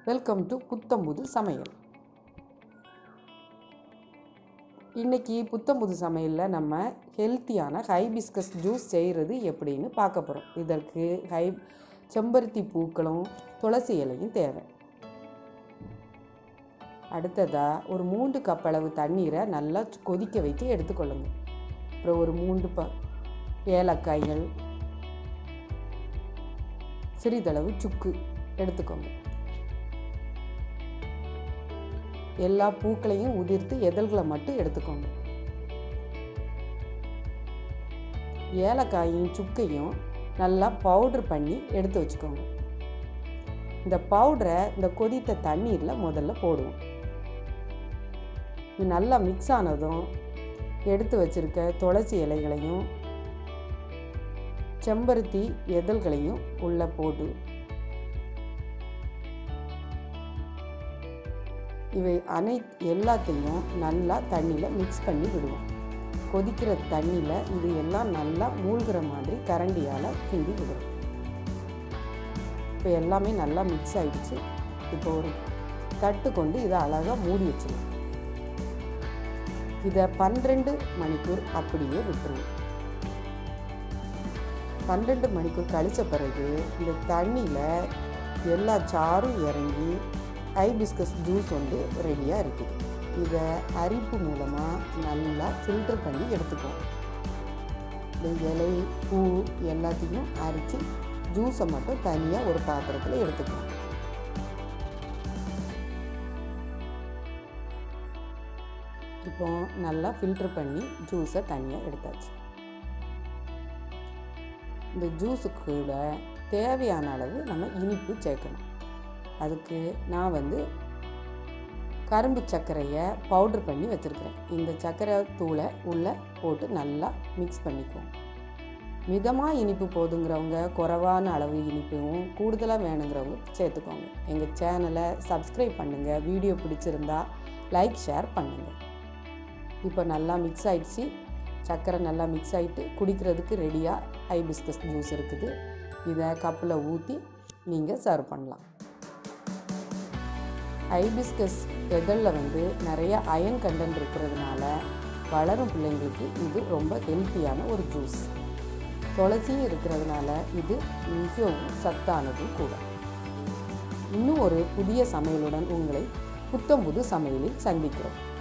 welcome to புத்தம்புது சமையல் இன்னைக்கு புத்தம்புது சமையலில் நம்ம ஹெல்த்தியான ஹைபிஸ்கஸ் ஜூஸ் செய்கிறது எப்படின்னு பார்க்க போகிறோம் இதற்கு ஹை செம்பருத்தி பூக்களும் துளசி இலையும் தேவை அடுத்ததாக ஒரு மூன்று கப் அளவு தண்ணீரை நல்லா கொதிக்க வைத்து எடுத்துக்கொள்ளுங்க அப்புறம் ஒரு மூன்று ப ஏலக்காய்கள் சிறிதளவு சுக்கு எடுத்துக்கோங்க எல்லா பூக்களையும் உதிர்த்து எதழ்களை மட்டும் எடுத்துக்கோங்க ஏலக்காயும் சுக்கையும் நல்லா பவுட்ரு பண்ணி எடுத்து வச்சுக்கோங்க இந்த பவுடரை இந்த கொதித்த தண்ணீரில் முதல்ல போடுவோம் இது நல்லா மிக்ஸ் ஆனதும் எடுத்து வச்சிருக்க துளசி இலைகளையும் செம்பருத்தி எதழ்களையும் உள்ளே போட்டு இவை அனைத்து எல்லாத்தையும் நல்லா தண்ணியில் மிக்ஸ் பண்ணி விடுவோம் கொதிக்கிற தண்ணியில் இது எல்லாம் நல்லா மூழ்கிற மாதிரி கரண்டியால் கிண்டி விடுவோம் இப்போ எல்லாமே நல்லா மிக்ஸ் ஆயிடுச்சு இப்போ ஒரு தட்டு கொண்டு இதை அழகாக மூடி வச்சிடலாம் இதை பன்னிரெண்டு மணிக்கூர் அப்படியே விட்டுருவோம் பன்னெண்டு மணிக்கூர் கழித்த பிறகு இந்த தண்ணியில் எல்லா சாரும் இறங்கி ஹைபிஸ்கஸ் ஜூஸ் வந்து ரெடியாக இருக்குது இதை அரிப்பு மூலமாக நல்லா ஃபில்டர் பண்ணி எடுத்துக்குவோம் இந்த இலை பூ எல்லாத்தையும் அரித்து ஜூஸை மட்டும் தனியாக ஒரு பாத்திரத்தில் எடுத்துக்குவோம் இப்போ நல்லா ஃபில்டர் பண்ணி ஜூஸை தனியாக எடுத்தாச்சு இந்த ஜூஸுக்கு கூட தேவையான அளவு நம்ம இனிப்பு சேர்க்கணும் அதுக்கு நான் வந்து கரும்பு சர்க்கரையை பவுட்ரு பண்ணி வச்சுருக்கிறேன் இந்த சர்க்கரை தூளை உள்ளே போட்டு நல்லா மிக்ஸ் பண்ணிக்குவோம் மிதமாக இனிப்பு போதுங்கிறவங்க குறைவான அளவு இனிப்பும் கூடுதலாக வேணுங்கிறவங்க சேர்த்துக்கோங்க எங்கள் சேனலை சப்ஸ்கிரைப் பண்ணுங்கள் வீடியோ பிடிச்சிருந்தா லைக் ஷேர் பண்ணுங்கள் இப்போ நல்லா மிக்ஸ் ஆயிடுச்சு சர்க்கரை நல்லா மிக்ஸ் ஆகிட்டு குடிக்கிறதுக்கு ரெடியாக ஹைபிஸ்கஸ் ஜூஸ் இருக்குது இதை கப்பில் ஊற்றி நீங்கள் சர்வ் பண்ணலாம் ஹைபிஸ்கஸ் எதழில் வந்து நிறைய அயன் கண்டென்ட் இருக்கிறதுனால வளரும் பிள்ளைங்களுக்கு இது ரொம்ப ஹெல்த்தியான ஒரு ஜூஸ் துளசியும் இருக்கிறதுனால இது மிகவும் சத்தானதும் கூட இன்னும் ஒரு புதிய சமையலுடன் உங்களை புத்தம்புது சமையலில் சந்திக்கிறோம்